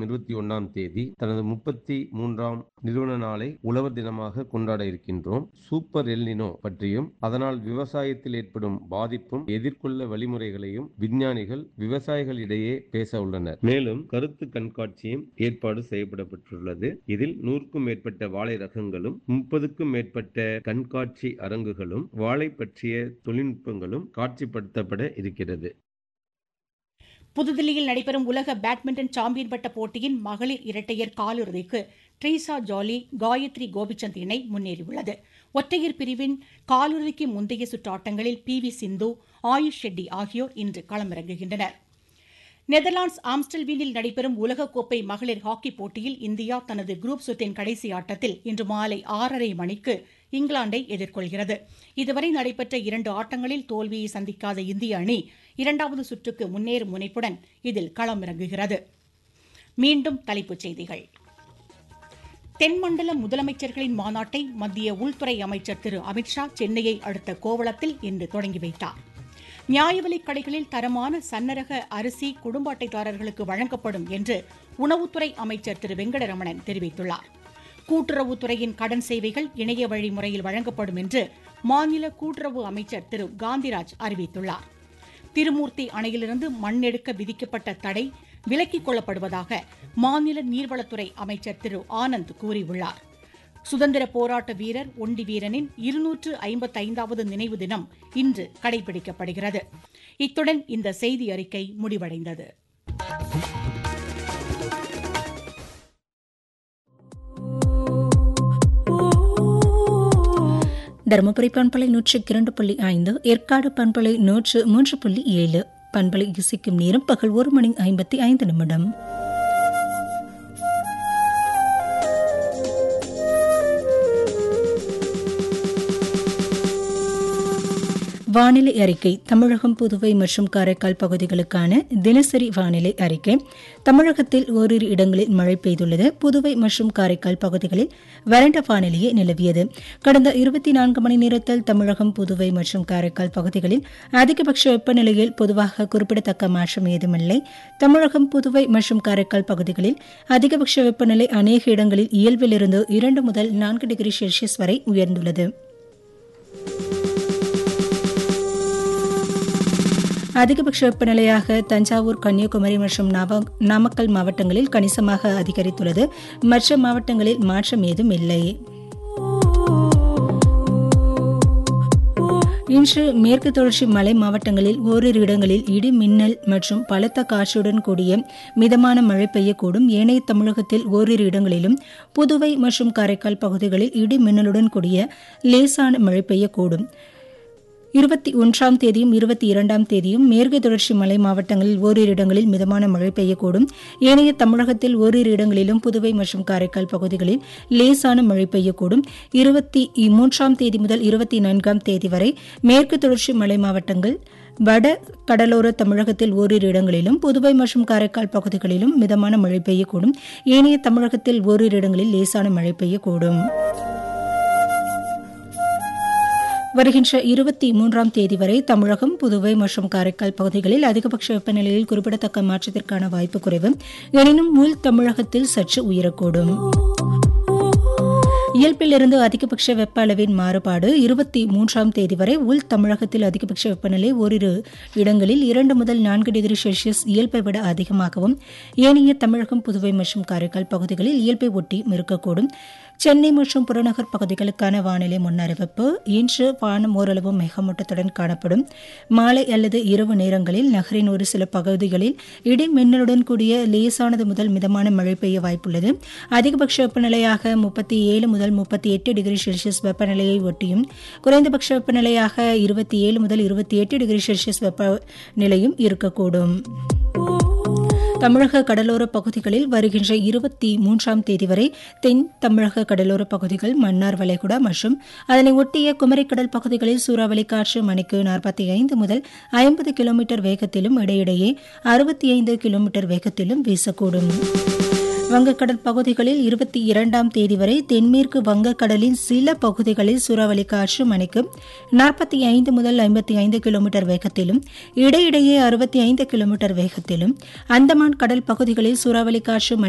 இருபத்தி ஒன்னாம் தேதி தனது முப்பத்தி மூன்றாம் நிறுவன நாளை உழவர் தினமாக கொண்டாட இருக்கின்றோம் சூப்பர் எல்னினோ பற்றியும் அதனால் விவசாயத்தில் ஏற்படும் பாதிப்பும் எதிர்கொள்ள வழிமுறைகளையும் விஞ்ஞானிகள் விவசாயிகளிடையே பேச உள்ளனர் மேலும் கருத்து கண்காட்சியும் ஏற்பாடு செய்யப்படப்பட்டுள்ளது இதில் நூறுக்கும் மேற்பட்ட வாழை ரகங்களும் முப்பதுக்கும் மேற்பட்ட கண்காட்சி அரங்குகளும் வாழை பற்றிய தொழில்நுட்பங்களும் காட்சிப்படுத்தப்பட இருக்கிறது புதுதில்லியில் நடைபெறும் உலக பேட்மிண்டன் சாம்பியன் பட்ட போட்டியின் மகளிர் இரட்டையர் காலிறுதிக்கு ட்ரீசா ஜாலி காயத்ரி கோபிச்சந்த் இணை முன்னேறியுள்ளது ஒற்றையர் பிரிவின் காலிறுதிக்கு முந்தைய சுற்று ஆட்டங்களில் பி வி சிந்து ஆயுஷ் ஷெட்டி ஆகியோர் இன்று களமிறங்குகின்றனர் நெதர்லாந்து ஆம்ஸ்டல்வீனில் நடைபெறும் உலகக்கோப்பை மகளிர் ஹாக்கி போட்டியில் இந்தியா தனது குரூப் சுற்றின் கடைசி ஆட்டத்தில் இன்று மாலை ஆறரை மணிக்கு இங்கிலாந்தை எதிர்கொள்கிறது இதுவரை நடைபெற்ற இரண்டு ஆட்டங்களில் தோல்வியை சந்திக்காத இந்திய அணி இரண்டாவது சுற்றுக்கு முன்னேறும் முனைப்புடன் இதில் களமிறங்குகிறது மீண்டும் தலைப்புச் செய்திகள் தென்மண்டல முதலமைச்சர்களின் மாநாட்டை மத்திய உள்துறை அமைச்சர் திரு அமித்ஷா சென்னையை அடுத்த கோவளத்தில் இன்று தொடங்கி வைத்தார் நியாய விலைக் கடைகளில் தரமான சன்னரக அரிசி குடும்ப அட்டைதாரர்களுக்கு வழங்கப்படும் என்று உணவுத்துறை அமைச்சர் திரு வெங்கடரமணன் தெரிவித்துள்ளார் கூட்டுறவுத்துறையின் கடன் சேவைகள் இணைய வழி முறையில் வழங்கப்படும் என்று மாநில கூட்டுறவு அமைச்சர் திரு காந்திராஜ் அறிவித்துள்ளார் திருமூர்த்தி அணையிலிருந்து மண்ணெடுக்க விதிக்கப்பட்ட தடை விலக்கிக் கொள்ளப்படுவதாக மாநில நீர்வளத்துறை அமைச்சர் திரு ஆனந்த் கூறியுள்ளார் சுதந்திர போராட்ட வீரர் ஒண்டி வீரனின் இருநூற்று ஐம்பத்தைந்தாவது நினைவு தினம் இன்று கடைபிடிக்கப்படுகிறது இத்துடன் இந்த செய்தி அறிக்கை முடிவடைந்தது தருமபுரி பண்பலை நூற்று இரண்டு புள்ளி ஐந்து ஏற்காடு பண்பலை நூற்று மூன்று புள்ளி ஏழு பண்பலை இசைக்கும் நேரம் பகல் ஒரு மணி ஐம்பத்தி ஐந்து நிமிடம் வானிலை அறிக்கை தமிழகம் புதுவை மற்றும் காரைக்கால் பகுதிகளுக்கான தினசரி வானிலை அறிக்கை தமிழகத்தில் ஓரிரு இடங்களில் மழை பெய்துள்ளது புதுவை மற்றும் காரைக்கால் பகுதிகளில் வறண்ட வானிலையே நிலவியது கடந்த இருபத்தி நான்கு மணி நேரத்தில் தமிழகம் புதுவை மற்றும் காரைக்கால் பகுதிகளில் அதிகபட்ச வெப்பநிலையில் பொதுவாக குறிப்பிடத்தக்க மாற்றம் ஏதுமில்லை தமிழகம் புதுவை மற்றும் காரைக்கால் பகுதிகளில் அதிகபட்ச வெப்பநிலை அநேக இடங்களில் இயல்பிலிருந்து இரண்டு முதல் நான்கு டிகிரி செல்சியஸ் வரை உயர்ந்துள்ளது அதிகபட்ச வெப்பநிலையாக தஞ்சாவூர் கன்னியாகுமரி மற்றும் நாமக்கல் மாவட்டங்களில் கணிசமாக அதிகரித்துள்ளது மற்ற மாவட்டங்களில் மாற்றம் ஏதும் இல்லை இன்று மேற்கு தொடர்ச்சி மலை மாவட்டங்களில் ஓரிரு இடங்களில் இடி மின்னல் மற்றும் பலத்த காற்றுடன் கூடிய மிதமான மழை பெய்யக்கூடும் ஏனைய தமிழகத்தில் ஓரிரு இடங்களிலும் புதுவை மற்றும் காரைக்கால் பகுதிகளில் இடி மின்னலுடன் கூடிய லேசான மழை பெய்யக்கூடும் இருபத்தி ஒன்றாம் தேதியும் இருபத்தி இரண்டாம் தேதியும் மேற்கு தொடர்ச்சி மலை மாவட்டங்களில் ஓரிரு இடங்களில் மிதமான மழை பெய்யக்கூடும் ஏனைய தமிழகத்தில் ஓரிரு இடங்களிலும் புதுவை மற்றும் காரைக்கால் பகுதிகளில் லேசான மழை பெய்யக்கூடும் இருபத்தி மூன்றாம் தேதி முதல் இருபத்தி நான்காம் தேதி வரை மேற்கு தொடர்ச்சி மலை மாவட்டங்கள் வட கடலோர தமிழகத்தில் ஓரிரு இடங்களிலும் புதுவை மற்றும் காரைக்கால் பகுதிகளிலும் மிதமான மழை பெய்யக்கூடும் ஏனைய தமிழகத்தில் ஓரிரு இடங்களில் லேசான மழை பெய்யக்கூடும் வருகின்ற இருபத்தி மூன்றாம் தேதி வரை தமிழகம் புதுவை மற்றும் காரைக்கால் பகுதிகளில் அதிகபட்ச வெப்பநிலையில் குறிப்பிடத்தக்க மாற்றத்திற்கான வாய்ப்பு குறைவு எனினும் உள் தமிழகத்தில் சற்று உயரக்கூடும் இயல்பிலிருந்து அதிகபட்ச வெப்ப அளவின் மாறுபாடு இருபத்தி மூன்றாம் தேதி வரை உள் தமிழகத்தில் அதிகபட்ச வெப்பநிலை ஓரிரு இடங்களில் இரண்டு முதல் நான்கு டிகிரி செல்சியஸ் இயல்பை விட அதிகமாகவும் ஏனைய தமிழகம் புதுவை மற்றும் காரைக்கால் பகுதிகளில் இயல்பை ஒட்டி இருக்கக்கூடும் சென்னை மற்றும் புறநகர் பகுதிகளுக்கான வானிலை முன்னறிவிப்பு இன்று வானம் ஓரளவு மேகமூட்டத்துடன் காணப்படும் மாலை அல்லது இரவு நேரங்களில் நகரின் ஒரு சில பகுதிகளில் இடி மின்னலுடன் கூடிய லேசானது முதல் மிதமான மழை பெய்ய வாய்ப்புள்ளது அதிகபட்ச வெப்பநிலையாக முப்பத்தி ஏழு முதல் முப்பத்தி எட்டு டிகிரி செல்சியஸ் வெப்பநிலையை ஒட்டியும் குறைந்தபட்ச வெப்பநிலையாக இருபத்தி ஏழு முதல் இருபத்தி எட்டு டிகிரி செல்சியஸ் வெப்பநிலையும் இருக்கக்கூடும் தமிழக கடலோர பகுதிகளில் வருகின்ற இருபத்தி மூன்றாம் தேதி வரை தென் தமிழக கடலோர பகுதிகள் மன்னார் வளைகுடா மற்றும் அதனை ஒட்டிய குமரிக்கடல் பகுதிகளில் சூறாவளி காற்று மணிக்கு நாற்பத்தி ஐந்து முதல் ஐம்பது கிலோமீட்டர் வேகத்திலும் இடையிடையே அறுபத்தி ஐந்து கிலோமீட்டர் வேகத்திலும் வீசக்கூடும் வங்கக்கடல் பகுதிகளில் இருபத்தி இரண்டாம் தேதி வரை தென்மேற்கு வங்கக்கடலின் சில பகுதிகளில் சூறாவளி காற்று மணிக்கு நாற்பத்தி ஐந்து முதல் ஐம்பத்தி ஐந்து கிலோமீட்டர் வேகத்திலும் இடையிடையே அறுபத்தி ஐந்து கிலோமீட்டர் வேகத்திலும் அந்தமான் கடல் பகுதிகளில் சூறாவளி காற்று